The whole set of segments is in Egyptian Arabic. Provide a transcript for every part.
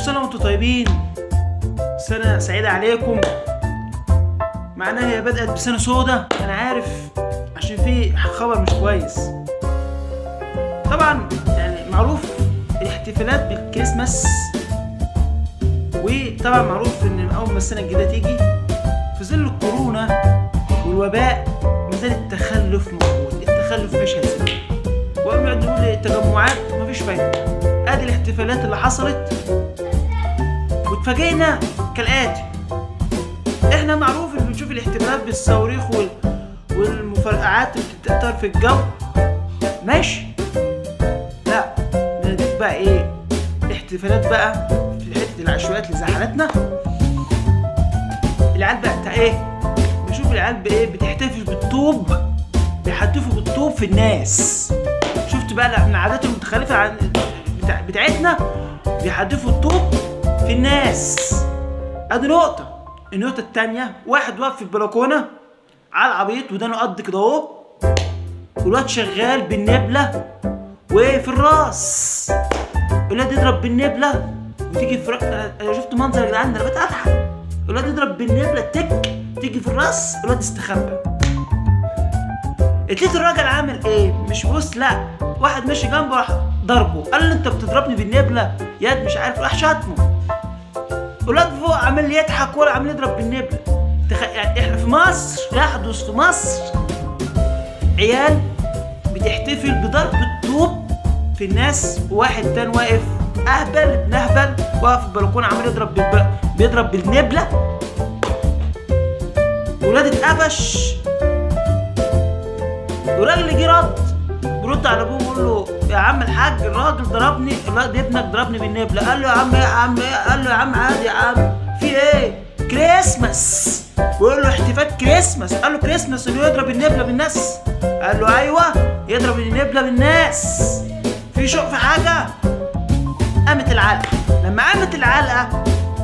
سنة وانتم طيبين سنة سعيدة عليكم معناها هي بدأت بسنة سودة أنا عارف عشان في خبر مش كويس طبعا يعني معروف الاحتفالات بالكريسماس وطبعا معروف ان اول ما السنه الجديده تيجي في ظل الكورونا والوباء ما زال التخلف موجود التخلف مش هيسيب ونقعد نقول التجمعات مفيش فايده ادي الاحتفالات اللي حصلت واتفاجئنا كالاتي احنا معروف اللي بنشوف الاحتفالات بالصواريخ وال... والمفرقعات اللي بتتأثر في الجو ماشي لا نديك بقى ايه احتفالات بقى في حته العشوائيات اللي زي حالتنا العيال بقى بتاع ايه بشوف العيال بايه بتحتفل بالطوب بيحتفوا بالطوب في الناس شفت بقى من العادات المتخلفه عن بتاع بتاعتنا بيحدفوا الطوب في الناس ادي نقطه النقطه التانية واحد واقف في البلكونه على العبيط ودانه قد كده اهو والواد شغال بالنبله وفي الراس الواد يضرب بالنبله وتيجي في را... انا شفت منظر يا جدعان ده انا بتضحك الواد يضرب بالنبله تك تيجي في الراس الواد يستخبى اتليت الراجل عامل ايه مش بص لا واحد ماشي جنبه راح ضربه قال له انت بتضربني بالنبله ياد مش عارف راح شاتمه الواد فوق عمال يضحك ولا عمال يضرب بالنبله تخ... يعني احنا في مصر يحدث في مصر عيال بتحتفل بضرب الطوب في الناس وواحد تاني واقف اهبل ابن اهبل واقف في البلكونه عمال يضرب بالب... بيضرب بالنبله ولاد اتقفش والراجل جه رد برد على ابوه بيقول له يا عم الحاج الراجل ضربني الواد ابنك ضربني بالنبله قال له يا عم ايه يا عم ايه قال له يا عم عادي يا عم في ايه كريسماس بيقول له احتفال كريسماس قال له كريسماس انه يضرب النبله بالناس قال له ايوه يضرب النبله بالناس في شوق في حاجه قامت العلقه لما قامت العلقه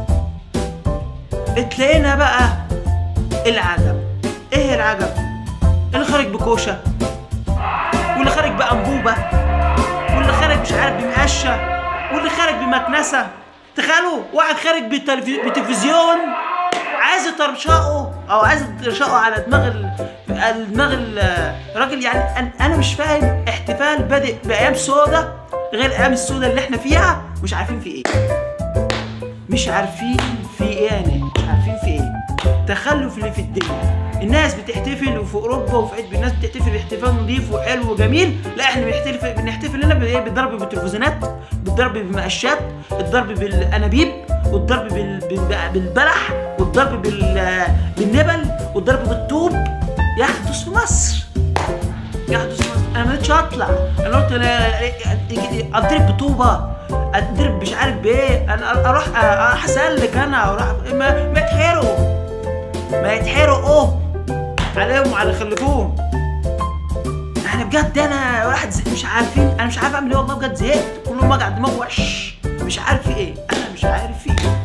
اتلاقينا بقى العجب ايه العجب اللي خارج بكوشه واللي خارج بانبوبه واللي خارج مش عارف بمقشه واللي خارج بمكنسه تخيلوا واحد خارج بتلفي- بتلفزيون عايز يطرشقه او عايز يطرشقه على دماغ ال... على دماغ ال- الراجل يعني أنا- انا مش فاهم احتفال بادئ بايام سودة غير الايام السودة اللي احنا فيها مش عارفين في ايه مش عارفين في ايه يعني مش عارفين في ايه تخلف اللي في الدنيا الناس بتحتفل وفي اوروبا وفي عيد الناس بتحتفل احتفال نظيف وحلو وجميل لا احنا بنحتفل بنحتفل هنا بايه بالضرب بالتلفزيونات بالضرب بالمقشات الضرب بالانابيب والضرب بال... بال... بالبلح والضرب بال... بالنبل والضرب بالطوب يحدث في مصر يحدث في مصر انا ما قدرتش اطلع انا قلت انا اضرب بطوبه اضرب مش عارف بايه انا اروح اروح اسلك انا اروح ما, ما يتحرقوا ما يتحرقوا عليهم وعلى اللي خلفوهم احنا بجد انا واحد زي مش عارفين انا مش عارف اعمل ايه والله بجد زهقت كل ما اقعد دماغي وش مش عارف في ايه انا مش عارف في ايه